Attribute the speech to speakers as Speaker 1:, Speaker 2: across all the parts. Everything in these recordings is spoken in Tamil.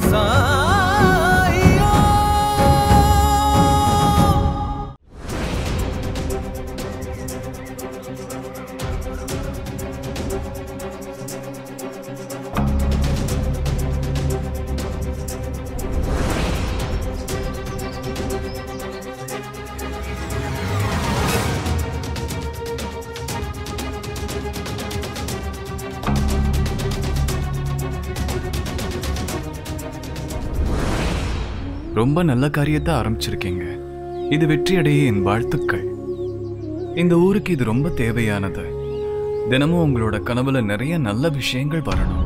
Speaker 1: ரொம்ப நல்ல காரியத்தை ஆரம்பிச்சிருக்கீங்க இது வெற்றியடைய என் வாழ்த்துக்கள் இந்த ஊருக்கு இது ரொம்ப தேவையானது தினமும் உங்களோட கனவுல நிறைய நல்ல விஷயங்கள் வரணும்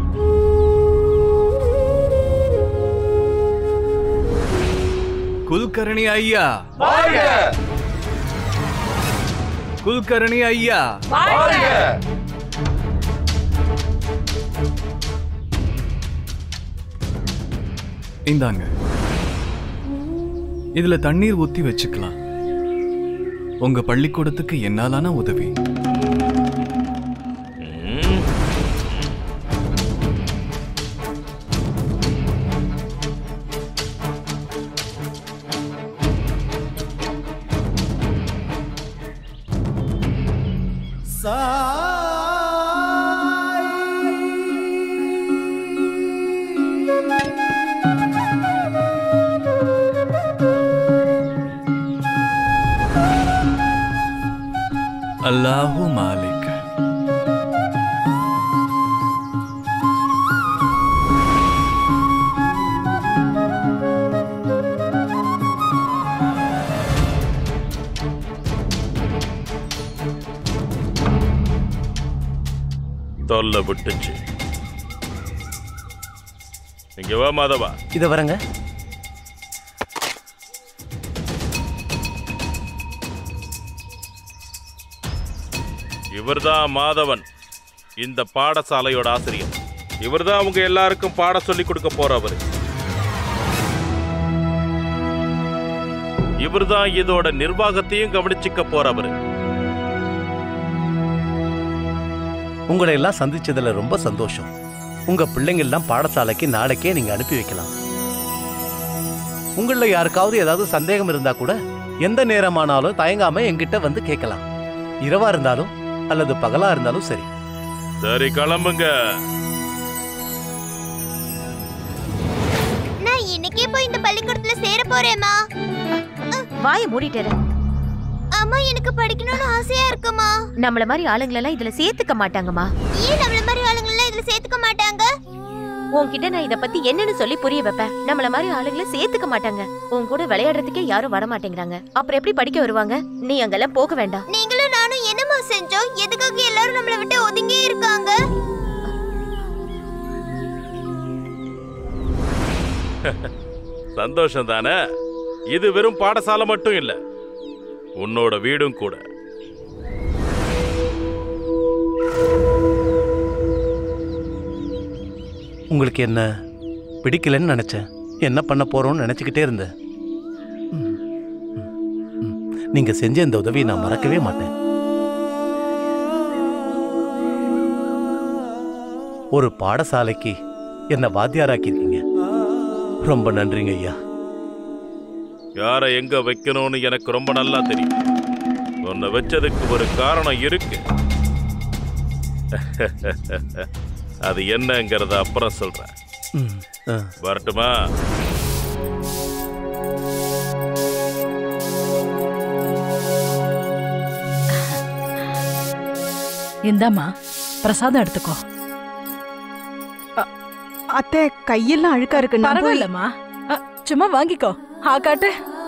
Speaker 1: குல்கர்ணி ஐயா குல்கர்ணி ஐயா இந்தாங்க இதுல தண்ணீர் ஊத்தி வச்சுக்கலாம் உங்க பள்ளிக்கூடத்துக்கு என்னாலான உதவி அல்லாஹு மாலிக்
Speaker 2: தொல்லை விட்டுச்சு இங்க வா மாதவா
Speaker 3: இதை வரங்க
Speaker 2: இவர்தான் மாதவன் இந்த பாடசாலையோட ஆசிரியர் இவர்தான் அவங்க எல்லாருக்கும் பாட சொல்லி கொடுக்க போறவர் இவர்தான் இதோட நிர்வாகத்தையும் கவனிச்சுக்க போறவர்
Speaker 3: உங்களை எல்லாம் சந்திச்சதுல ரொம்ப சந்தோஷம் உங்க பிள்ளைங்க எல்லாம் பாடசாலைக்கு நாளைக்கே நீங்க அனுப்பி வைக்கலாம் உங்கள யாருக்காவது ஏதாவது சந்தேகம் இருந்தா கூட எந்த நேரமானாலும் தயங்காம என்கிட்ட வந்து கேட்கலாம் இரவா இருந்தாலும் அல்லது பகலா இருந்தாலும் சரி
Speaker 2: சரி கிளம்புங்க
Speaker 4: நான் இன்னைக்கே போய் இந்த பள்ளிக்கூடத்துல சேர போறேம்மா
Speaker 5: வாயை மூடிட்டு இரு.
Speaker 4: அம்மா எனக்கு படிக்கணும்னு ஆசையா இருக்குமா
Speaker 5: நம்மள மாதிரி ஆளுங்களெல்லாம் இதுல சேர்த்துக்க மாட்டாங்கம்மா
Speaker 4: ஏன் நம்மள மாதிரி ஆளுங்கள இதுல சேர்த்துக்க மாட்டாங்க
Speaker 5: உன்கிட்ட நான் இத பத்தி என்னன்னு சொல்லி புரிய வைப்பேன் நம்மள மாதிரி ஆளுங்களை சேர்த்துக்க மாட்டாங்க உன் கூட விளையாடுறதுக்கே யாரும் வர மாட்டேங்கிறாங்க அப்புறம் எப்படி படிக்க வருவாங்க நீ அங்கெல்லாம் போக வேண்டாம்
Speaker 4: நீங்களும் நானும் என்னம்மா செஞ்சோம் எதுக்காக எல்லாரும் நம்மள விட்டு ஒதுங்கி இருக்காங்க
Speaker 2: சந்தோஷம் தானே இது வெறும் பாடசாலை மட்டும் இல்ல உன்னோட வீடும் கூட
Speaker 3: உங்களுக்கு என்ன பிடிக்கலன்னு நினைச்சேன் என்ன பண்ண போறோம்னு நினைச்சுக்கிட்டே இருந்தேன் ம், ம், ம். நீங்க செஞ்ச இந்த உதவியை நான் மறக்கவே மாட்டேன் ஒரு பாடசாலைக்கு என்ன வாத்தியாராக்கியிருக்கீங்க ரொம்ப நன்றிங்க ஐயா
Speaker 2: யாரை எங்க வைக்கணும்னு எனக்கு ரொம்ப நல்லா தெரியும் உன்னை வச்சதுக்கு ஒரு காரணம் இருக்கு அது என்னங்கிறத அப்புறம் சொல்றேன்
Speaker 3: ம், ஆ.
Speaker 2: வரட்டுமா
Speaker 6: இந்தாம்மா பிரசாதம் எடுத்துக்கோ
Speaker 7: அத்தை கையெல்லாம் அழுக்கா இருக்கு நான் போய்-
Speaker 6: பரவாயில்லம்மா அ, சும்மா வாங்கிக்கோ ஆ காட்டு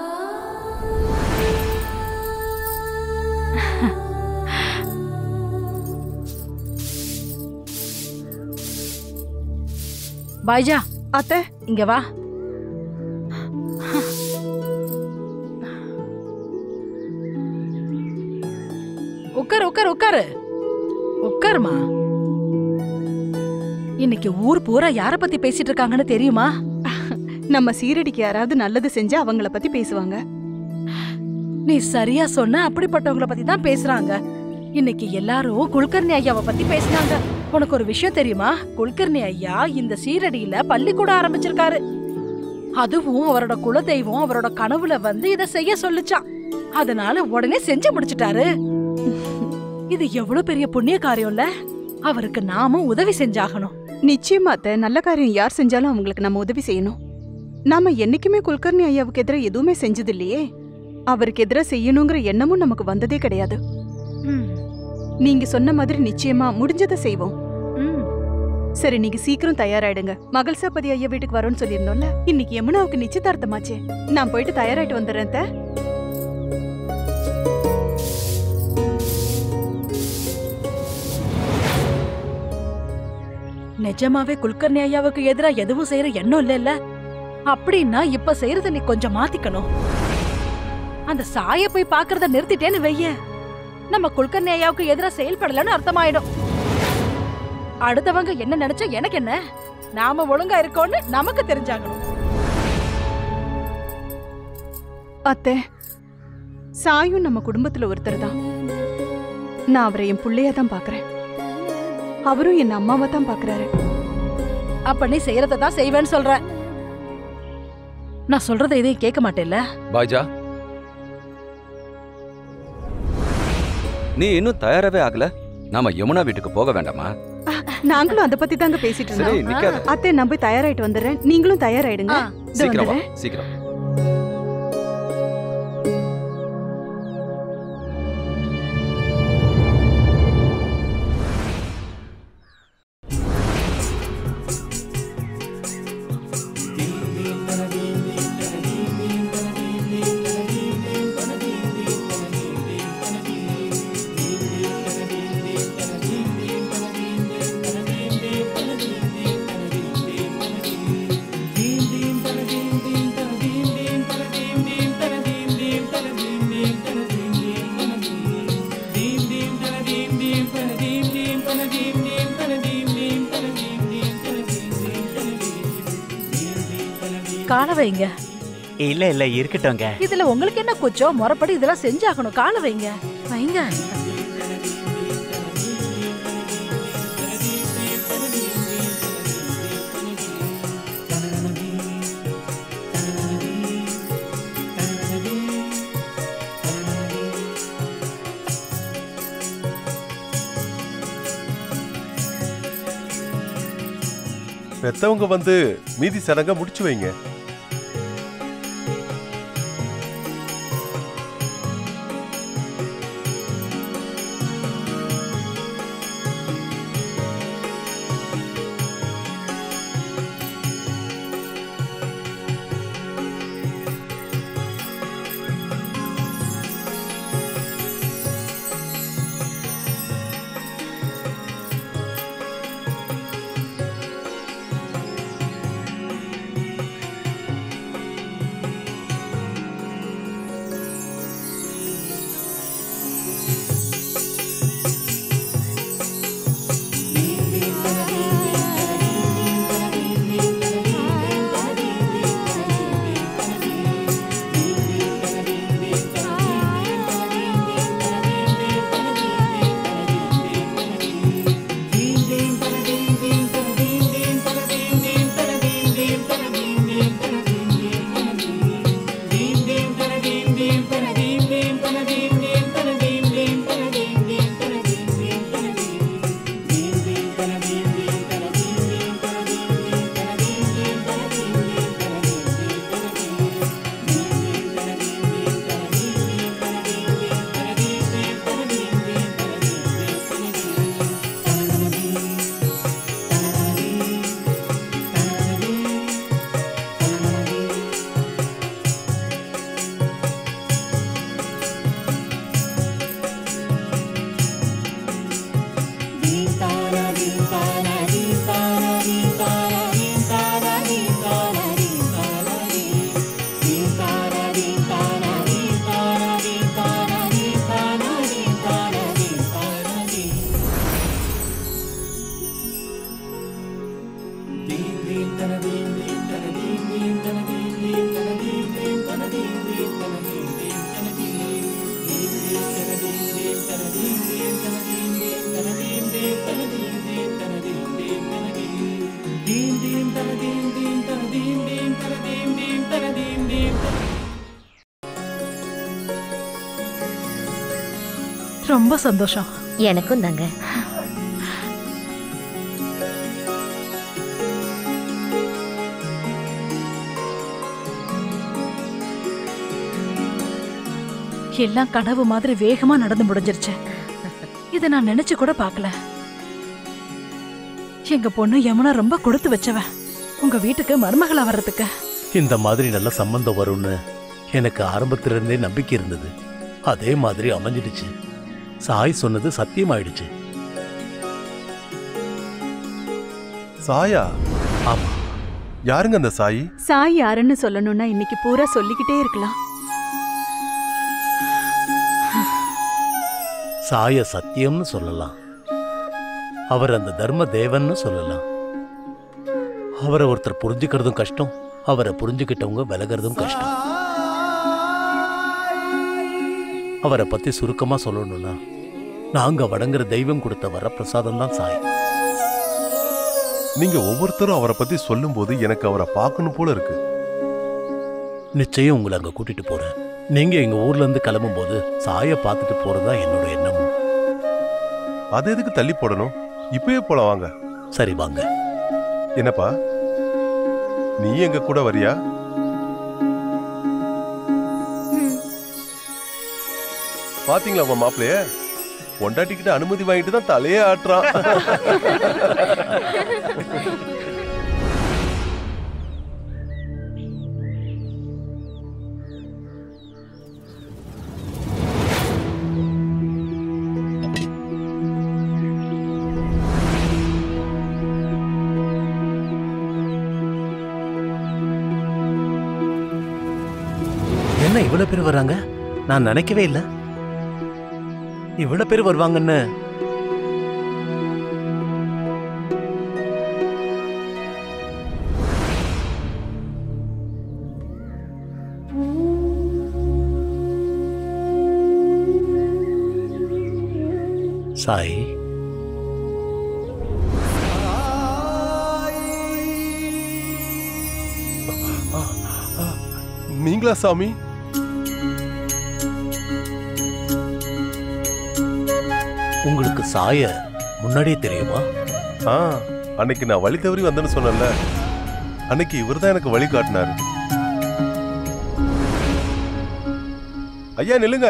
Speaker 6: பாய்ஜா
Speaker 7: அத்தை
Speaker 6: இங்க வா உட்காரு உட்காரு உட்காரு உட்காருமா இன்னைக்கு ஊர் பூரா யார பத்தி பேசிட்டு இருக்காங்கன்னு தெரியுமா
Speaker 7: நம்ம சீரடிக்கு யாராவது நல்லது செஞ்சா அவங்கள பத்தி பேசுவாங்க
Speaker 6: நீ சரியா சொன்ன அப்படிப்பட்டவங்கள பத்தி தான் பேசுறாங்க இன்னைக்கு எல்லாரும் குல்கர்ணி ஐயாவை பத்தி பேசினாங்க உனக்கு ஒரு விஷயம் தெரியுமா குல்கர்ணி ஐயா இந்த சீரடியில பள்ளிக்கூடம் ஆரம்பிச்சிருக்காரு அதுவும் அவரோட குலதெய்வம் அவரோட கனவுல வந்து இத செய்ய சொல்லுச்சான் அதனால உடனே செஞ்சு முடிச்சிட்டாரு இது எவ்வளவு பெரிய புண்ணிய காரியம்ல அவருக்கு நாமும் உதவி செஞ்சாகணும்
Speaker 7: நிச்சயமா அத்தை நல்ல காரியம் யார் செஞ்சாலும் அவங்களுக்கு நம்ம உதவி செய்யணும் நாம என்னைக்குமே குல்கர்ணி ஐயாவுக்கு எதிராக எதுவுமே செஞ்சது இல்லையே அவருக்கு எதிராக செய்யணுங்கிற எண்ணமும் நமக்கு வந்ததே கிடையாது
Speaker 6: ம்,
Speaker 7: நீங்க சொன்ன மாதிரி நிச்சயமா முடிஞ்சதை செய்வோம்
Speaker 6: ம்.
Speaker 7: சரி நீங்க சீக்கிரம் தயாராயிடுங்க மகள் சாப்பதி ஐயா வீட்டுக்கு வரோம்னு சொல்லியிருந்தோம்ல இன்னைக்கு யமுனாவுக்கு நிச்சயதார்த்தமாச்சே நான் போயிட்டு தயாராயிட்டு வந்துடுறேன் அத்தை.
Speaker 6: நிஜமாவே குல்கர்ணி ஐயாவுக்கு எதிரா எதுவும் செய்யற எண்ணம் இல்லைல்ல அப்படின்னா இப்ப செய்யறத நீ கொஞ்சம் மாத்திக்கணும் அந்த சாய போய் பாக்குறத நிறுத்திட்டேன்னு வைய நம்ம குல்கர்ணி ஐயாவுக்கு எதிரா செயல்படலன்னு அர்த்தமாயிடும் அடுத்தவங்க என்ன நினைச்சா எனக்கு என்ன நாம ஒழுங்கா இருக்கோம்னு நமக்கு தெரிஞ்சாகணும்
Speaker 7: அத்தை சாயும் நம்ம குடும்பத்துல ஒருத்தர் தான் நான் அவரை என் புள்ளையா தான் பாக்குறேன் அவரும் என் அம்மாவை தான் பாக்குறாரு
Speaker 6: அப்ப நீ செய்யறத தான் செய்வேன்னு சொல்ற நான் சொல்றதை எதையும் கேட்க மாட்டேல்ல
Speaker 8: பாய்ஜா நீ இன்னும் தயாராவே ஆகல நாம யமுனா வீட்டுக்கு போக வேண்டாமா
Speaker 7: நாங்களும் அதை பத்தி தாங்க பேசிட்டு
Speaker 8: சரி
Speaker 7: இருந்தோம்
Speaker 8: நிக்காத
Speaker 7: அத்தை நான் போய் தயாராயிட்டு வந்துடுறேன் நீங்களும் தயாராயிடுங்க
Speaker 6: ஆ.
Speaker 7: இதோ
Speaker 8: சீக்கிரம் வா
Speaker 7: வந்துடுறேன்.
Speaker 8: சீக்கிரம்
Speaker 6: கால வைங்க
Speaker 9: இல்ல இல்ல இருக்கட்டும்ங்க
Speaker 6: இதுல உங்களுக்கு என்ன கூச்சம் முறைப்படி இதெல்லாம் செஞ்சாகணும் கால வைங்க வைங்க
Speaker 10: பெத்தவங்க வந்து மீதி சடங்க முடிச்சு வைங்க
Speaker 6: ரொம்ப சந்தோஷம்
Speaker 5: எனக்கும் தாங்க
Speaker 6: எல்லாம் கனவு மாதிரி வேகமா நடந்து முடிஞ்சிருச்சு இத நான் நினைச்சு கூட பார்க்கல எங்க பொண்ணு யமுனா ரொம்ப கொடுத்து வச்சவ உங்க வீட்டுக்கு மருமகளா வர்றதுக்கு
Speaker 3: இந்த மாதிரி நல்ல சம்பந்தம் வரும்னு எனக்கு ஆரம்பத்திலிருந்தே நம்பிக்கை இருந்தது அதே மாதிரி அமைஞ்சிடுச்சு சாய் சொன்னது சத்தியமாயிடுச்சு
Speaker 10: சாயா
Speaker 3: ஆமா
Speaker 10: யாருங்க அந்த சாயி
Speaker 7: சாய் யாருன்னு சொல்லணும்னா இன்னைக்கு பூரா சொல்லிக்கிட்டே இருக்கலாம்
Speaker 3: சாய சத்தியம்னு சொல்லலாம் அவர் அந்த தர்ம தேவன்னு சொல்லலாம் அவரை ஒருத்தர் புரிஞ்சுக்கிறதும் கஷ்டம் அவரை புரிஞ்சுக்கிட்டவங்க விலகிறதும் கஷ்டம் அவரை பத்தி சுருக்கமா சொல்லணும்னா நாங்க வணங்குற தெய்வம் கொடுத்த வரப்பிரசாதம் தான் சாய்
Speaker 10: நீங்க ஒவ்வொருத்தரும் அவரை பத்தி சொல்லும்போது எனக்கு அவரை பார்க்கணும் போல இருக்கு
Speaker 3: நிச்சயம் உங்களை அங்க கூட்டிட்டு போறேன் நீங்க எங்க ஊர்ல இருந்து கிளம்பும் போது சாய பார்த்துட்டு போறதா என்னோட எண்ணமும்
Speaker 10: அதை எதுக்கு தள்ளி போடணும் இப்பயே போலாம் வாங்க
Speaker 3: சரி வாங்க
Speaker 10: என்னப்பா நீ எங்க கூட வரியா பாத்தீங்களா உங்க மாப்பிளைய பொண்டாட்டிக்கிட்ட அனுமதி வாங்கிட்டு தான் தலையே ஆட்டுறான்
Speaker 3: என்ன இவ்வளவு பேர் வராங்க நான் நினைக்கவே இல்லை இவ்வளவு பேர் வருவாங்கன்னு சாய்
Speaker 10: நீங்களா சாமி
Speaker 3: உங்களுக்கு சாய முன்னாடியே தெரியுமா
Speaker 10: ஆ அன்னைக்கு நான் வழி தவறி வந்தேன்னு சொன்னேன்ல அன்னைக்கு இவர் தான் எனக்கு வழி காட்டினாரு ஐயா நில்லுங்க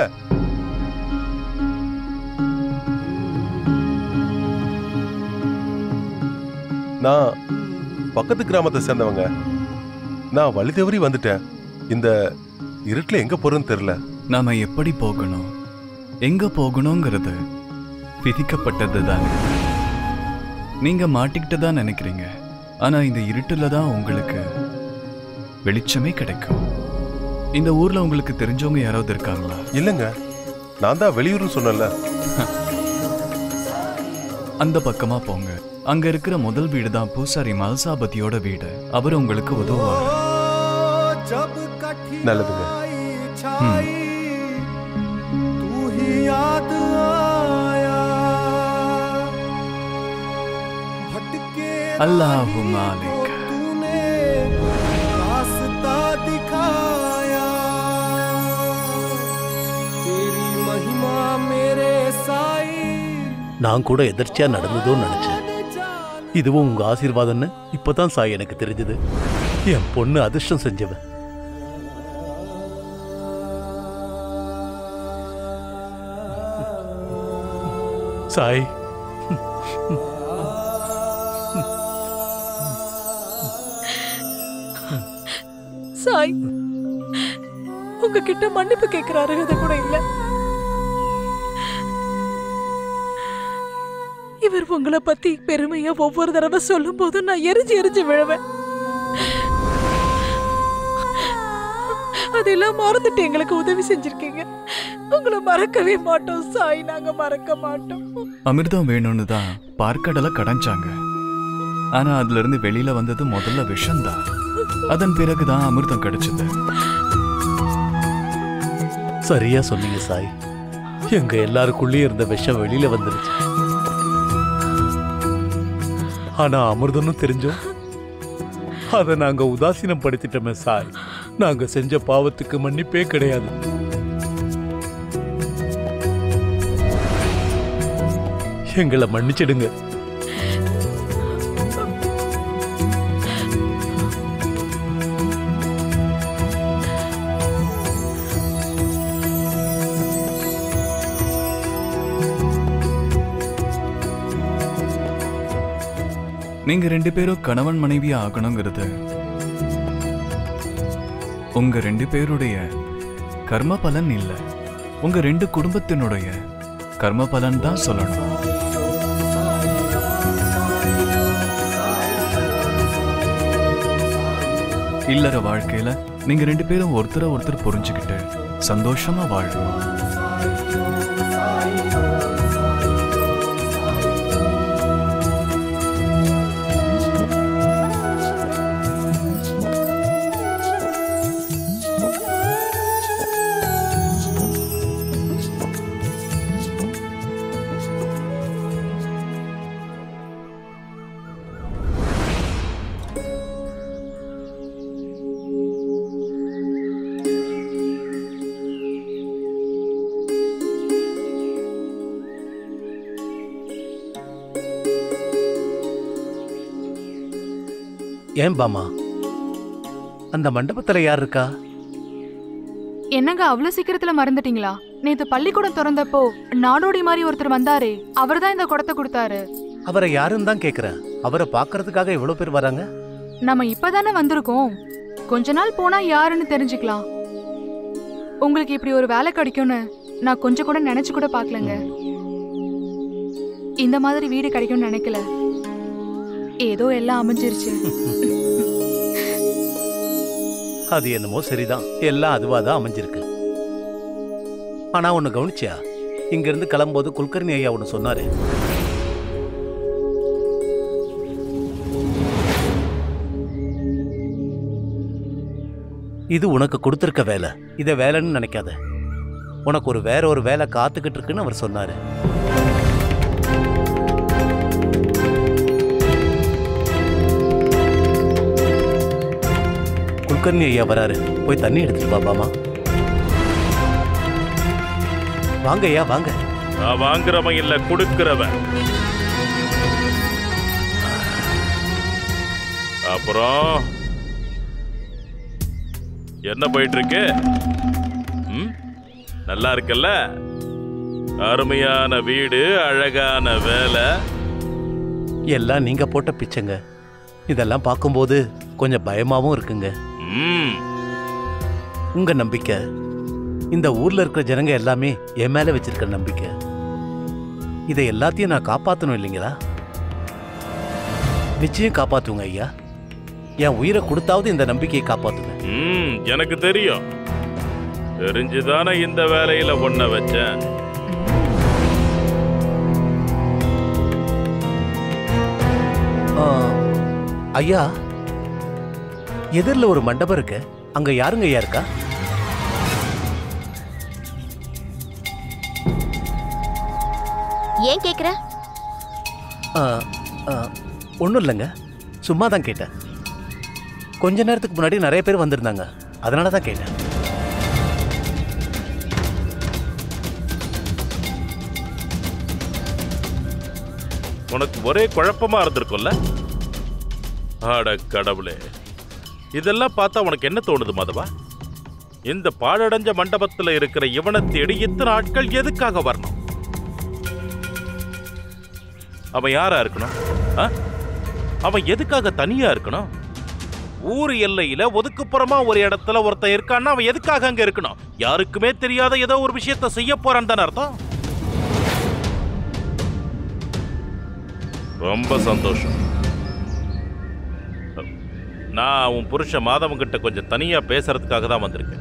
Speaker 10: நான் பக்கத்து கிராமத்தை சேர்ந்தவங்க நான் வழி தவறி வந்துட்டேன் இந்த இருட்டுல எங்க போறேன்னு தெரியல
Speaker 1: நாம எப்படி போகணும் எங்க போகணுங்கிறது விதிக்கப்பட்டது தானே நீங்க மாட்டிக்கிட்டு தான் நினைக்கிறீங்க ஆனா இந்த இருட்டுல தான் உங்களுக்கு வெளிச்சமே கிடைக்கும் இந்த ஊர்ல உங்களுக்கு தெரிஞ்சவங்க யாராவது இருக்காங்களா
Speaker 10: இல்லைங்க நான் தான் வெளியூர்னு சொன்னேன்ல
Speaker 1: அந்த பக்கமா போங்க அங்க இருக்கிற முதல் வீடு தான் பூசாரி மல்சாபதியோட வீடு அவர் உங்களுக்கு உதவுவார்
Speaker 10: நல்லதுங்க
Speaker 1: ம். அல்லாஹு மாலிக்
Speaker 3: நான் கூட எதர்ச்சியா நடந்ததோன்னு நினைச்சேன் இதுவும் உங்க ஆசீர்வாதம்னு இப்பதான் சாய் எனக்கு தெரிஞ்சது என் பொண்ணு அதிர்ஷ்டம் செஞ்சவ சாய்
Speaker 6: சாய் உங்ககிட்ட மன்னிப்பு கேட்கிற அருகதை கூட இல்ல இவர் உங்களை பத்தி பெருமையா ஒவ்வொரு தடவை சொல்லும் போதும் நான் எரிஞ்சு எரிஞ்சு விழுவேன் அதெல்லாம் மறந்துட்டு எங்களுக்கு உதவி செஞ்சிருக்கீங்க உங்களை மறக்கவே மாட்டோம் சாய் நாங்க மறக்க மாட்டோம்
Speaker 1: அமிர்தம் வேணும்னு தான் பார்க்கடலை கடைஞ்சாங்க ஆனா அதுல இருந்து வெளியில வந்தது முதல்ல விஷம்தான் அதன் பிறகுதான் அமிர்தம் கிடைச்சது
Speaker 3: சரியா சொன்னீங்க சாய் எங்க எல்லாருக்குள்ளேயும் இருந்த விஷம் வெளியில வந்துருச்சு ஆனா அமிர்தம்னு தெரிஞ்சோம் அதை நாங்க உதாசீனம் படுத்திட்டோமே சாய் நாங்க செஞ்ச பாவத்துக்கு மன்னிப்பே கிடையாது எங்களை மன்னிச்சிடுங்க
Speaker 1: நீங்க ரெண்டு பேரும் கணவன் மனைவி ஆகணுங்கிறது உங்க ரெண்டு பேருடைய கர்ம பலன் இல்ல உங்க ரெண்டு குடும்பத்தினுடைய கர்ம பலன் தான் சொல்லணும் இல்லற வாழ்க்கையில நீங்க ரெண்டு பேரும் ஒருத்தரை ஒருத்தர் புரிஞ்சுக்கிட்டு சந்தோஷமா வாழணும்
Speaker 3: ஏன் பாமா அந்த மண்டபத்துல யார் இருக்கா
Speaker 11: என்னங்க அவ்வளவு சீக்கிரத்துல மறந்துட்டீங்களா நேத்து பள்ளிக்கூடம் திறந்தப்போ நாடோடி மாதிரி ஒருத்தர் வந்தாரே அவர்தான் இந்த குடத்தை கொடுத்தாரு
Speaker 3: அவரை யாருன்னு தான் கேக்குறேன் அவரை பார்க்கறதுக்காக எவ்வளவு பேர் வராங்க
Speaker 11: நம்ம இப்பதானே வந்திருக்கோம் கொஞ்ச நாள் போனா யாருன்னு தெரிஞ்சுக்கலாம் உங்களுக்கு இப்படி ஒரு வேலை கிடைக்கும்னு நான் கொஞ்சம் கூட நினைச்சு கூட பார்க்கலங்க இந்த மாதிரி வீடு கிடைக்கும்னு நினைக்கல ஏதோ எல்லாம் அமைஞ்சிருச்சு
Speaker 3: அது என்னமோ சரிதான் எல்லாம் அதுவா தான் அமைஞ்சிருக்கு ஆனா ஒன்னு கவனிச்சியா இங்க இருந்து கிளம்பும்போது குல்கர்ணி ஐயா ஒன்னு சொன்னாரு இது உனக்கு கொடுத்திருக்க வேலை இதை வேலைன்னு நினைக்காத உனக்கு ஒரு வேற ஒரு வேலை காத்துக்கிட்டு இருக்குன்னு அவர் சொன்னாரு குல்கர்ணி ஐயா வராரு போய் தண்ணி எடுத்துட்டு வா பாமா வாங்க ஐயா வாங்க
Speaker 2: நான் வாங்குறவன் இல்ல கொடுக்கிறவன் அப்புறம் என்ன போயிட்டு இருக்கு ம்? நல்லா இருக்குல்ல அருமையான வீடு அழகான வேலை
Speaker 3: எல்லாம் நீங்க போட்ட பிச்சைங்க இதெல்லாம் பார்க்கும்போது கொஞ்சம் பயமாவும் இருக்குங்க
Speaker 2: ம்
Speaker 3: உங்க நம்பிக்கை இந்த ஊர்ல இருக்கிற ஜனங்க எல்லாமே என் மேல வச்சிருக்க நம்பிக்கை இதை எல்லாத்தையும் நான் காப்பாத்தணும் இல்லைங்களா நிச்சயம் காப்பாத்துங்க ஐயா என் உயிரை கொடுத்தாவது இந்த நம்பிக்கையை காப்பாத்துங்க
Speaker 2: ம் எனக்கு தெரியும் தெரிஞ்சுதானே இந்த வேலையில ஒன்ன வச்சேன்
Speaker 3: ஆ, ஐயா எதிரில் ஒரு மண்டபம் இருக்கு அங்க யாருங்க ஐயா இருக்கா
Speaker 5: ஏன் கேக்குற
Speaker 3: ஒன்றும் இல்லைங்க சும்மா தான் கேட்டேன் கொஞ்ச நேரத்துக்கு முன்னாடி நிறைய பேர் வந்திருந்தாங்க அதனால தான் கேட்டேன்
Speaker 2: உனக்கு ஒரே குழப்பமா இருந்திருக்கும்ல ஆட கடவுளே இதெல்லாம் பார்த்தா உனக்கு என்ன தோணுது மாதவா இந்த பாழடைஞ்ச மண்டபத்துல இருக்கிற இவனை தேடி இத்தனை ஆட்கள் எதுக்காக வரணும் அவன் யாரா இருக்கணும் ஆ? அவன் எதுக்காக தனியா இருக்கணும் ஊர் எல்லையில ஒதுக்குப்புறமா ஒரு இடத்துல ஒருத்தன் இருக்கான்னா அவன் எதுக்காக அங்க இருக்கணும் யாருக்குமே தெரியாத ஏதோ ஒரு விஷயத்த செய்ய போறான்னு தானே அர்த்தம் ரொம்ப சந்தோஷம் நான் உன் புருஷன் மாதவன் கிட்ட கொஞ்சம் தனியா பேசுறதுக்காக தான் வந்திருக்கேன்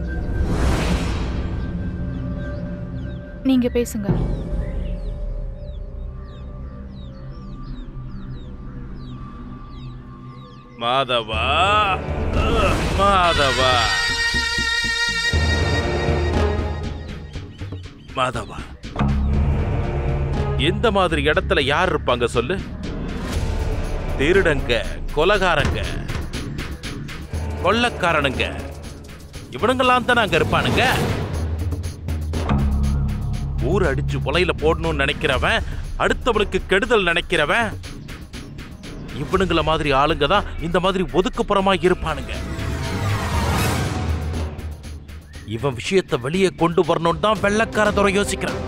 Speaker 11: நீங்க பேசுங்க
Speaker 2: மாதவா அஹ், மாதவா மாதவா எந்த மாதிரி இடத்துல யார் இருப்பாங்க சொல்லு திருடங்க கொலகாரங்க கொள்ளக்காரனுங்க இவனுங்கெல்லாம் தானே அங்க இருப்பானுங்க ஊர் அடிச்சு உலையில போடணும்னு நினைக்கிறவன் அடுத்தவனுக்கு கெடுதல் நினைக்கிறவன் இவனுங்கள மாதிரி ஆளுங்க தான் இந்த மாதிரி ஒதுக்குப்புறமா இருப்பானுங்க இவன் விஷயத்தை வெளியே கொண்டு வரணும்னு தான் வெள்ளக்கார துறை யோசிக்கிறான்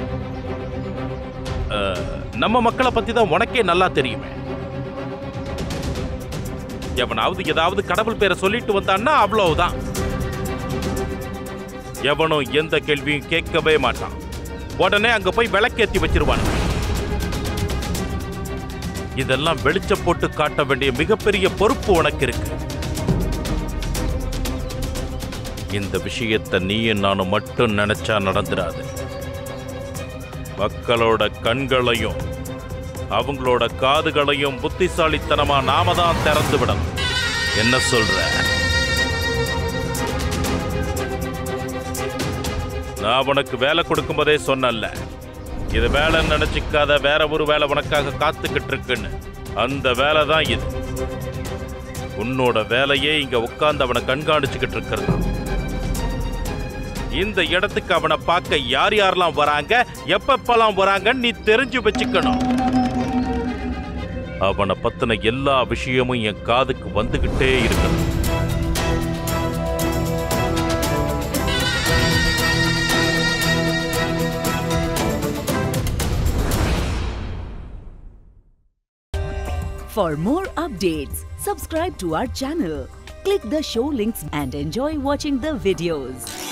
Speaker 2: அஹ், நம்ம மக்களை பத்தி தான் உனக்கே நல்லா தெரியுமே எவனாவது ஏதாவது கடவுள் பேரை சொல்லிட்டு வந்தான்னா அவ்வளவுதான் எவனும் எந்த கேள்வியும் கேட்கவே மாட்டான் உடனே அங்க போய் விளக்கேத்தி வச்சிருவான் இதெல்லாம் வெளிச்ச போட்டு காட்ட வேண்டிய மிகப்பெரிய பொறுப்பு உனக்கு இருக்கு இந்த விஷயத்தை நீயும் நானும் மட்டும் நினைச்சா நடந்துடாது மக்களோட கண்களையும் அவங்களோட காதுகளையும் புத்திசாலித்தனமா நாம தான் திறந்து விடணும் என்ன சொல்ற நான் உனக்கு வேலை கொடுக்கும்போதே சொன்னேன்ல இது வேலை நினைச்சுக்காத வேற ஒரு வேலை உனக்காக காத்துக்கிட்டு இருக்குன்னு அந்த வேலை தான் இது உன்னோட வேலையே இங்க உட்கார்ந்து அவனை கண்காணிச்சுக்கிட்டு இருக்கிறது இந்த இடத்துக்கு அவனை பார்க்க யார் யாரெல்லாம் வராங்க எப்பப்பெல்லாம் வராங்கன்னு நீ தெரிஞ்சு வச்சுக்கணும் அவனை பத்தின எல்லா விஷயமும் என் காதுக்கு வந்துகிட்டே இருக்கணும்
Speaker 12: For more updates, subscribe to our channel, click the show links and enjoy watching the videos.